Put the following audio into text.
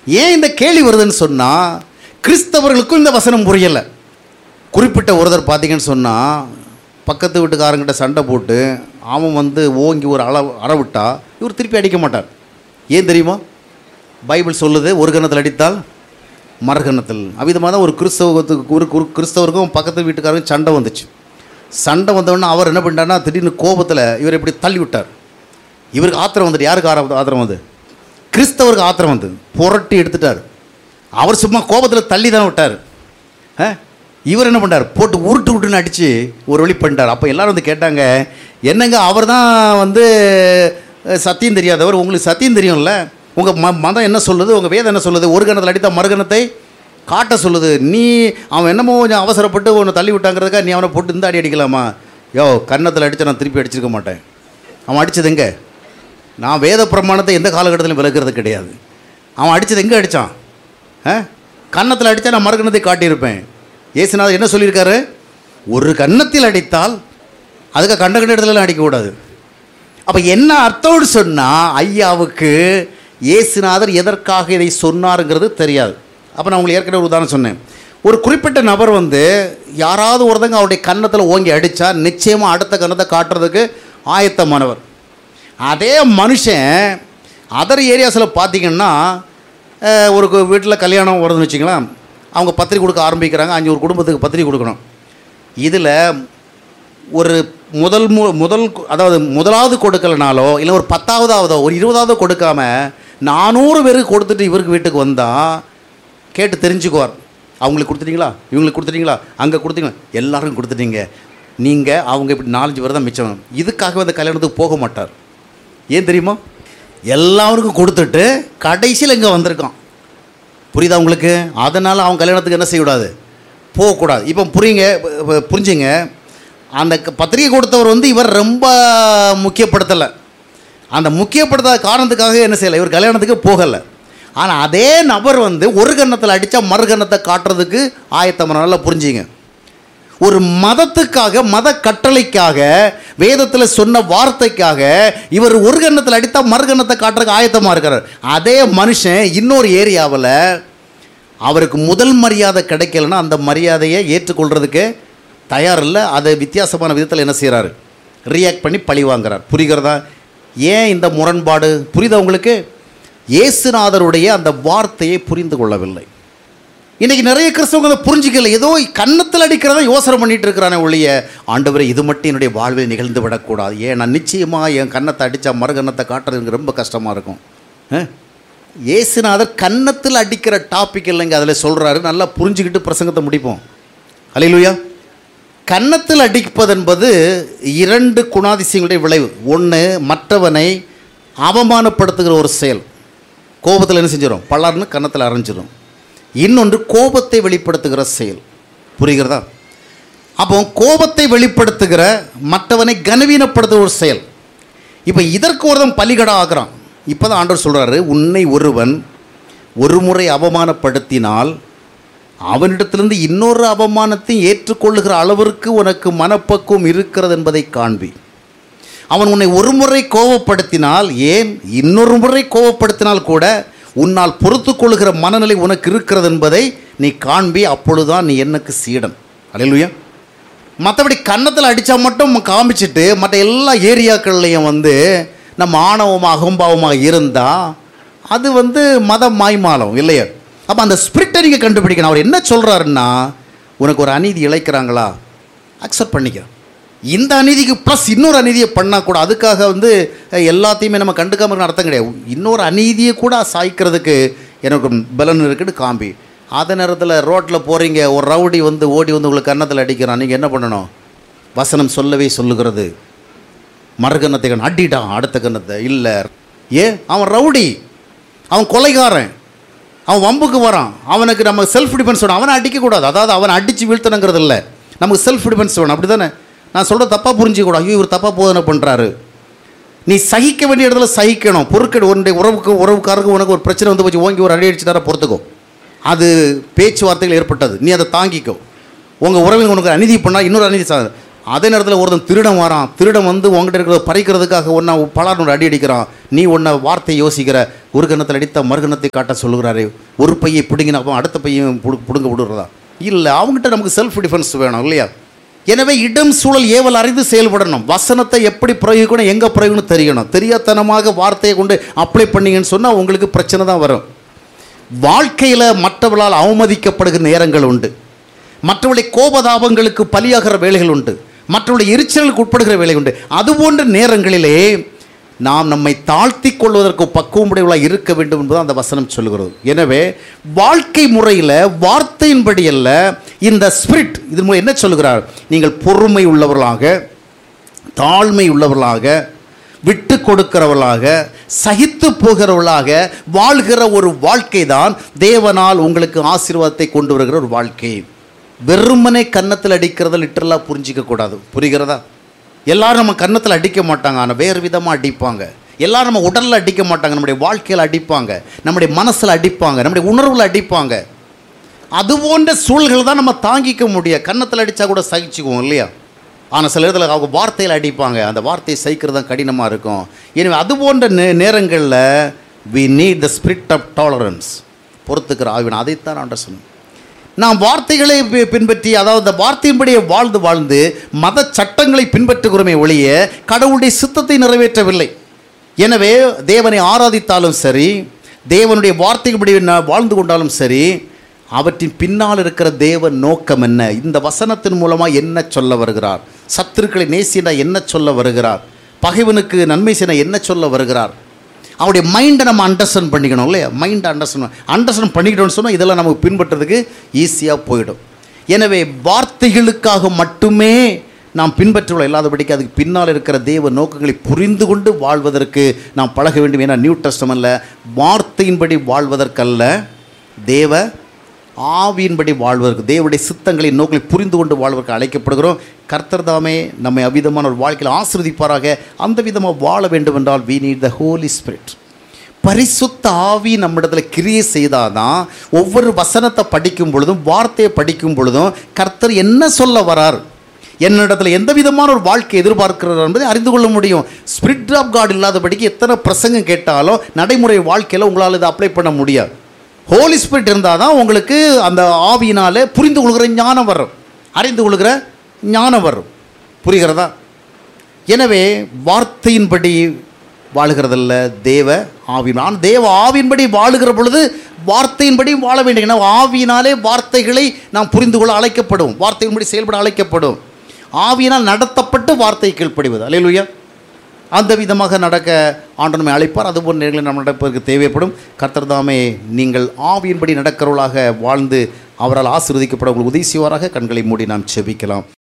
ஏன் இந்த கேள்வி வருதுன்னு சொன்னால் கிறிஸ்தவர்களுக்கும் இந்த வசனம் புரியலை குறிப்பிட்ட ஒருத்தர் பார்த்தீங்கன்னு சொன்னால் பக்கத்து வீட்டுக்காரங்கிட்ட சண்டை போட்டு அவன் வந்து ஓங்கி ஒரு அள அறவிட்டா இவர் திருப்பி அடிக்க மாட்டார் ஏன் தெரியுமா பைபிள் சொல்லுது ஒரு கணத்தில் அடித்தால் மறுகணத்தில் அவ்விதமாக தான் ஒரு கிறிஸ்தவத்துக்கு ஒரு ஒரு கிறிஸ்தவருக்கும் பக்கத்து வீட்டுக்காரருக்கும் சண்டை வந்துச்சு சண்டை வந்தவொடனே அவர் என்ன பண்ணிட்டாருன்னா திடீர்னு கோபத்தில் இவர் இப்படி தள்ளி விட்டார் இவருக்கு ஆத்திரம் வந்துட்டு யாருக்கு ஆர- ஆத்திரம் வந்து கிறிஸ்தவருக்கு ஆத்திரம் வந்து புரட்டி எடுத்துட்டார் அவர் சும்மா கோபத்தில் தள்ளி தான் விட்டார் ஆ? இவர் என்ன பண்ணார் போட்டு உருட்டு உருட்டுன்னு அடித்து ஒரு வழி பண்ணிட்டார் அப்போ எல்லாரும் வந்து கேட்டாங்க என்னங்க அவர் தான் வந்து அஹ், சத்தியம் தெரியாதவர் உங்களுக்கு சத்தியம் தெரியும்ல உங்கள் ம மதம் என்ன சொல்லுது உங்கள் வேதம் என்ன சொல்லுது ஒரு கணத்தில் அடித்த மறுகணத்தை காட்ட சொல்லுது நீ அவன் என்னமோ கொஞ்சம் அவசரப்பட்டு ஒன்று தள்ளி விட்டாங்கிறதுக்காக நீ அவனை போட்டு இந்த அடி அடிக்கலாமா யோ கன்னத்தில் அடித்து நான் திருப்பி அடிச்சிருக்க மாட்டேன் அவன் அடித்தது எங்கே நான் வேத பிரமாணத்தை எந்த காலகட்டத்திலும் விளக்குறது கிடையாது அவன் அடித்தது எங்கே அடித்தான் ஆ கன்னத்தில் அடித்தா நான் மறுகணத்தை காட்டியிருப்பேன் ஏசுநாதர் என்ன சொல்லியிருக்காரு ஒரு கன்னத்தில் அடித்தால் அதுக்கு கண்ட கண்ட இடத்துலலாம் அடிக்கக்கூடாது அப்போ என்ன அர்த்தம்னு சொன்னால் ஐயாவுக்கு இயேசுநாதர் எதற்காக இதை சொன்னாருங்கிறது தெரியாது அப்போ நான் உங்களுக்கு ஏற்கனவே ஒரு உதாரணம் சொன்னேன் ஒரு குறிப்பிட்ட நபர் வந்து யாராவது ஒருத்தங்க அவருடைய கன்னத்தில் ஓங்கி அடித்தா நிச்சயமாக அடுத்த கன்னத்தை காட்டுறதுக்கு ஆயத்தமானவர் அதே மனுஷன் அதர் ஏரியாஸில் பார்த்தீங்கன்னா அஹ், ஒரு வீட்டில் கல்யாணம் வருதுன்னு வச்சுங்களேன் அவங்க பத்திரிக்கை கொடுக்க ஆரம்பிக்கிறாங்க அஞ்சு ஒரு குடும்பத்துக்கு பத்திரிக்கை கொடுக்கணும் இதில் ஒரு முதல் மு முதல் கு- அதாவது முதலாவது கொடுக்கலனாலோ இல்லை ஒரு பத்தாவதாவதோ ஒரு இருபதாவது கொடுக்காம நானூறு பேருக்கு கொடுத்துட்டு இவருக்கு வீட்டுக்கு வந்தால் கேட்டு தெரிஞ்சுக்குவார் அவங்களுக்கு கொடுத்துட்டீங்களா இவங்களுக்கு கொடுத்துட்டீங்களா அங்கே கொடுத்தீங்களா எல்லாருக்கும் கொடுத்துட்டீங்க நீங்கள் அவங்க இப்படி நாலஞ்சு பேர் தான் மிச்சம் இதுக்காக அந்த கல்யாணத்துக்கு போக மாட்டார் ஏன் தெரியுமா எல்லாருக்கும் கொடுத்துட்டு கடைசியில் இங்கே வந்திருக்கான் புரியுதா உங்களுக்கு அதனால் அவன் கல்யாணத்துக்கு என்ன செய்யக்கூடாது போகக்கூடாது இப்போ புரியுங்க ப- புரிஞ்சுங்க அந்த க- பத்திரிகை கொடுத்தவர் வந்து இவர் ரொம்ப முக்கியப்படுத்தலை அந்த முக்கியப்படுத்தாத காரணத்துக்காக என்ன செய்யலை இவர் கல்யாணத்துக்கு போகலை ஆனால் அதே நபர் வந்து ஒரு கன்னத்தில் அடித்தா மறு கன்னத்தை காட்டுறதுக்கு ஆயத்தம் நல்லா புரிஞ்சுங்க ஒரு மதத்துக்காக மத கட்டளைக்காக வேதத்தில் சொன்ன வார்த்தைக்காக இவர் ஒரு கன்னத்தில் அடித்தா மறு கன்னத்தை காட்டுறதுக்கு ஆயத்தமாக இருக்கிறார் அதே மனுஷன் இன்னொரு ஏரியாவில் அவருக்கு முதல் மரியாதை கிடைக்கலன்னா அந்த மரியாதையை ஏற்றுக்கொள்றதுக்கு தயார் இல்லை அதை வித்தியாசமான விதத்தில் என்ன செய்கிறாரு ரியாக்ட் பண்ணி பழி வாங்குறார் புரிகிறதா ஏன் இந்த முரண்பாடு புரியுதா உங்களுக்கு இயேசுநாதருடைய அந்த வார்த்தையை புரிந்து கொள்ளவில்லை இன்னைக்கு நிறைய கிறிஸ்தவங்க அதை புரிஞ்சிக்கல ஏதோ கன்னத்தில் அடிக்கிறத யோசனை பண்ணிட்டு இருக்கிறானே ஒழிய ஆண்டவரே இது மட்டும் என்னுடைய வாழ்வில் நிகழ்ந்து விடக்கூடாது ஏன் நான் நிச்சயமாக என் கன்னத்தை அடித்தா மறு கன்னத்தை காட்டுறது எனக்கு ரொம்ப கஷ்டமாக இருக்கும் ஆ? இயேசுநாதர் கன்னத்தில் அடிக்கிற டாபிக் இல்லைங்க அதில் சொல்கிறாரு நல்லா புரிஞ்சுக்கிட்டு பிரசங்கத்தை முடிப்போம் அலையிலுயா கன்னத்தில் அடிப்பது என்பது இரண்டு குணாதிசயங்களுடைய விளைவு ஒன்று மற்றவனை அவமானப்படுத்துகிற ஒரு செயல் கோபத்தில் என்ன செஞ்சிடும் பலர்னு கன்னத்தில் அரைஞ்சிடும் இன்னொன்று கோபத்தை வெளிப்படுத்துகிற செயல் புரிகிறதா அப்போ கோபத்தை வெளிப்படுத்துகிற மற்றவனை கனவீனப்படுத்துகிற ஒரு செயல் இப்போ இதற்கு ஒருத்தன் பலிகடா ஆகிறான் இப்போ தான் ஆண்டவர் சொல்கிறாரு உன்னை ஒருவன் ஒரு முறை அவமானப்படுத்தினால் அவனிடத்திலிருந்து இன்னொரு அவமானத்தை ஏற்றுக்கொள்ளுகிற அளவிற்கு உனக்கு மனப்பக்குவம் இருக்கிறது என்பதை காண்பி அவன் உன்னை ஒரு முறை கோபப்படுத்தினால் ஏன் இன்னொரு முறை கோபப்படுத்தினால் கூட உன்னால் பொறுத்து கொள்ளுகிற மனநிலை உனக்கு இருக்கிறது என்பதை நீ காண்பி அப்பொழுதுதான் நீ எனக்கு சீடன் அலையிலுயா மற்றபடி கன்னத்தில் அடித்தா மட்டும் காமிச்சிட்டு மற்ற எல்லா ஏரியாக்கள்லையும் வந்து நம்ம ஆணவமாக அகம்பாவமாக இருந்தால் அது வந்து மத மாய்மாலம் இல்லையா அப்போ அந்த ஸ்பிரிட்டை நீங்கள் கண்டுபிடிக்கணும் அவர் என்ன சொல்கிறாருன்னா உனக்கு ஒரு அநீதி இழைக்கிறாங்களா அக்செப்ட் பண்ணிக்க இந்த அநீதிக்கு ப்ளஸ் இன்னொரு அநீதியை பண்ணால் கூட அதுக்காக வந்து அஹ், எல்லாத்தையுமே நம்ம கண்டுக்காம இருக்கணும் அர்த்தம் கிடையாது இன்னொரு அநீதியை கூட சாய்க்கிறதுக்கு எனக்கு பலன் இருக்குன்னு காம்பி அதே நேரத்தில் ரோட்டில் போகிறீங்க ஒரு ரவுடி வந்து ஓடி வந்து உங்களுக்கு கன்னத்தில் அடிக்கிறான் நீங்கள் என்ன பண்ணணும் வசனம் சொல்லவே சொல்லுகிறது மறுகன்னத்தை கண் அடிட்டான் அடுத்த கன்னத்தை இல்லை ஏ அவன் ரவுடி அவன் கொலைகாரன் அவன் வம்புக்கு வரான் அவனுக்கு நம்ம செல்ஃப் டிஃபென்ஸ் வேணும் அவனை அடிக்கக்கூடாது அதாவது அவனை அடித்து வீழ்த்தணுங்கிறது இல்லை நமக்கு செல்ஃப் டிஃபென்ஸ் வேணும் அப்படி தானே நான் சொல்கிற தப்பாக புரிஞ்சிக்கூடாது ஐயோ இவர் தப்பாக போதனை பண்ணுறாரு நீ சகிக்க வேண்டிய இடத்துல சகிக்கணும் பொறுக்கெடு உன்னுடைய உறவுக்கு உறவுக்காரருக்கு உனக்கு ஒரு பிரச்சனை வந்து போச்சு ஓங்கி ஒரு அடி அடிச்சுட்டார பொறுத்துக்கோ அது பேச்சுவார்த்தைகள் ஏற்பட்டது நீ அதை தாங்கிக்கோ உங்கள் உறவில் உனக்கு அநீதி பண்ணால் இன்னொரு அநீதி சா அதே நேரத்தில் ஒருத்தன் திருடன் வரான் திருடன் வந்து உங்ககிட்ட இருக்கிறத பறிக்கிறதுக்காக ஒன்றா பலார்னோட அடி அடிக்கிறான் நீ ஒன்றை வார்த்தை யோசிக்கிற ஒரு கணத்தில் அடித்த மறுகணத்தை காட்ட சொல்லுகிறாரு ஒரு பையை பிடுங்கின அப்போ அடுத்த பையன் புடு பிடுங்க விடுறதா இல்லை அவங்ககிட்ட நமக்கு செல்ஃப் டிஃபென்ஸ் வேணும் இல்லையா எனவே இடம் சூழல் ஏவல் அறிந்து செயல்படணும் வசனத்தை எப்படி பிரயோகிக்கணும் எங்கே பிரயோகணும் தெரியணும் தெரியாதனமாக வார்த்தையை கொண்டு அப்ளை பண்ணீங்கன்னு சொன்னால் உங்களுக்கு பிரச்சனை தான் வரும் வாழ்க்கையில் மற்றவர்களால் அவமதிக்கப்படுகிற நேரங்கள் உண்டு மற்றவருடைய கோபதாபங்களுக்கு பலியாகிற வேலைகள் உண்டு மற்றவருடைய எரிச்சலுக்கு உட்படுகிற வேலை உண்டு அதுபோன்ற நேரங்களிலே நாம் நம்மை தாழ்த்தி கொள்வதற்கு பக்குவமுடையவளாக இருக்க வேண்டும் என்பது அந்த வசனம் சொல்லுகிறது எனவே வாழ்க்கை முறையில் வார்த்தையின்படி அல்ல இந்த ஸ்பிரிட் இது மூலம் என்ன சொல்லுகிறார் நீங்கள் பொறுமை உள்ளவர்களாக தாழ்மை உள்ளவர்களாக விட்டு கொடுக்கிறவர்களாக சகித்து போகிறவர்களாக வாழ்கிற ஒரு வாழ்க்கை தான் தேவனால் உங்களுக்கு ஆசீர்வாதத்தை கொண்டு வருகிற ஒரு வாழ்க்கை வெறுமனே கன்னத்தில் அடிக்கிறத லிட்டரலாக புரிஞ்சிக்க கூடாது புரிகிறதா எல்லாரும் நம்ம கன்னத்தில் அடிக்க மாட்டாங்க ஆனால் வேறு விதமாக அடிப்பாங்க எல்லாரும் நம்ம உடலில் அடிக்க மாட்டாங்க நம்முடைய வாழ்க்கையில் அடிப்பாங்க நம்முடைய மனசில் அடிப்பாங்க நம்முடைய உணர்வில் அடிப்பாங்க அது போன்ற சூழல்கள் தான் நம்ம தாங்கிக்க முடியும் கன்னத்தில் அடித்தா கூட சகிச்சுக்குவோம் இல்லையா ஆனால் சில இடத்துல அவங்க வார்த்தையில் அடிப்பாங்க அந்த வார்த்தையை சகிக்கிறது தான் கடினமாக இருக்கும் எனவே அது போன்ற நே நேரங்களில் we need the spirit of tolerance பொறுத்துக்கிற ஆவின் அதைத்தான் ஆண்ட சொன்னேன் நாம் வார்த்தைகளை பி- பின்பற்றி அதாவது அந்த வார்த்தையின்படியே வாழ்ந்து வாழ்ந்து மத சட்டங்களை பின்பற்றுகிறோமே ஒழிய கடவுளுடைய சித்தத்தை நிறைவேற்றவில்லை எனவே தேவனை ஆராதித்தாலும் சரி தேவனுடைய வார்த்தைப்படி நா- வாழ்ந்து கொண்டாலும் சரி அவற்றின் பின்னால் இருக்கிற தேவ நோக்கம் என்ன இந்த வசனத்தின் மூலமாக என்ன சொல்ல வருகிறார் சத்துருக்களை நேசினா என்ன சொல்ல வருகிறார் பகைவனுக்கு நன்மை செய்ய என்ன சொல்ல வருகிறார் அவருடைய மைண்டை நம்ம அண்டர்ஸ்டாண்ட் பண்ணிக்கணும் இல்லையா மைண்டை அண்டர்ஸ்டாண்ட் அண்டர்ஸ்டாண்ட் பண்ணிக்கிட்டோம்னு சொன்னால் இதெல்லாம் நமக்கு பின்பற்றுறதுக்கு ஈஸியாக போயிடும் எனவே வார்த்தைகளுக்காக மட்டுமே நாம் பின்பற்றுள்ள இல்லாதபடிக்கு அதுக்கு பின்னால் இருக்கிற தேவ நோக்கங்களை புரிந்து கொண்டு வாழ்வதற்கு நாம் பழக வேண்டும் ஏன்னா நியூ டெஸ்டமல்ல வார்த்தையின்படி வாழ்வதற்கல்ல தேவ ஆவியின்படி வாழ்வதற்கு தேவனுடைய சித்தங்களின் நோக்களை புரிந்து கொண்டு வாழ்வதற்கு அழைக்கப்படுகிறோம் கர்த்தர் தாமே நம்மை அவ்விதமான ஒரு வாழ்க்கையில் ஆசிர்வதிப்பாராக அந்த விதமாக வாழ வேண்டும் என்றால் we need the holy spirit பரிசுத்த ஆவி நம்மிடத்தில் கிரியை செய்தாதான் ஒவ்வொரு வசனத்தை படிக்கும் பொழுதும் வார்த்தையை படிக்கும் பொழுதும் கர்த்தர் என்ன சொல்ல வரார் என்னிடத்தில் எந்த விதமான ஒரு வாழ்க்கை எதிர்பார்க்கிறார் என்பதை அறிந்து கொள்ள முடியும் ஸ்பிரிட் ஆஃப் காட் இல்லாதபடிக்கு எத்தனை பிரசங்கம் கேட்டாலும் நடைமுறை வாழ்க்கையில் உங்களால் இதை அப்ளை பண்ண முடியாது ஹோலி ஸ்பிரிட் இருந்தால் தான் உங்களுக்கு அந்த ஆவியினாலே புரிந்து கொள்கிற ஞானம் வரும் அறிந்து கொள்கிற ஞானம் வரும் புரிகிறதா எனவே வார்த்தையின்படி வாழுகிறதல்ல தேவ ஆவி நான் தேவ ஆவியின்படி வாழுகிற பொழுது வார்த்தையின்படி வாழ வேண்டும் ஏன்னா ஆவியினாலே வார்த்தைகளை நாம் புரிந்து கொள்ள அழைக்கப்படும் வார்த்தையின்படி செயல்பட அழைக்கப்படும் ஆவியினால் நடத்தப்பட்டு வார்த்தை கீழ்ப்படிவது அலையிலுயா அந்த விதமாக நடக்க ஆண்டனமை அழைப்பார் அதுபோல் நேரங்களில் நம்ம நடப்பதற்கு தேவைப்படும் கர்த்தர் தாமே நீங்கள் ஆவியின்படி நடக்கிறவர்களாக வாழ்ந்து அவரால் ஆசீர்வதிக்கப்பட உங்களுக்கு உதவி செய்வாராக கண்களை மூடி நாம் செபிக்கலாம்